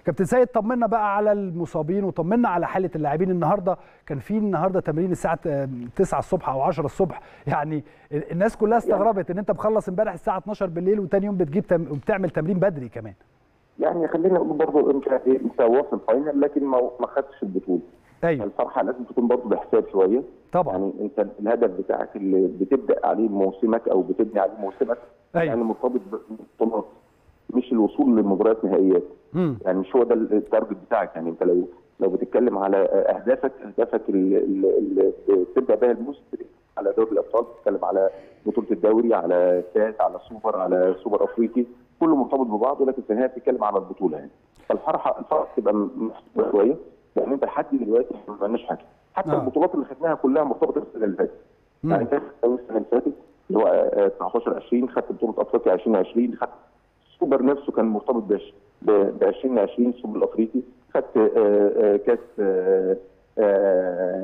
كابتن سيد طمنا بقى على المصابين وطمنا على حاله اللاعبين النهارده كان في النهارده تمرين الساعه 9 الصبح او 10 الصبح يعني الناس كلها استغربت ان انت مخلص امبارح الساعه 12 بالليل وتاني يوم بتجيب تم... وبتعمل تمرين بدري كمان يعني خلينا نقول برضه انت انت واصل فاينل لكن ما ما خدتش البطوله ايوه الفرحه لازم تكون برضه بحساب شويه طبعا يعني انت الهدف بتاعك اللي بتبدا عليه موسمك او بتبني عليه موسمك أيوة. يعني مرتبط بالبطولات مش الوصول لمباريات نهائيات مم. يعني مش هو ده التارجت بتاعك يعني انت لو لو بتتكلم على اهدافك اهدافك اللي بتبدا بها الموسم على دوري الابطال بتتكلم على بطوله الدوري على كاس على سوبر على سوبر افريقي كله مرتبط ببعض ولكن في النهايه بتتكلم على البطوله يعني فالفرحه الفرحه تبقى محسوبه شويه لان انت لحد دلوقتي ما عملناش حاجه حتى آه. البطولات اللي خدناها كلها مرتبطه بالسنه اللي فاتت مم. يعني انت السنه اللي فاتت اللي هو آه، 19 20 خدت بطوله افريقيا 2020 خدت السوبر نفسه كان مرتبط بش ب 2020 السوبر الافريقي خدت آه، آه، كاس آه، آه،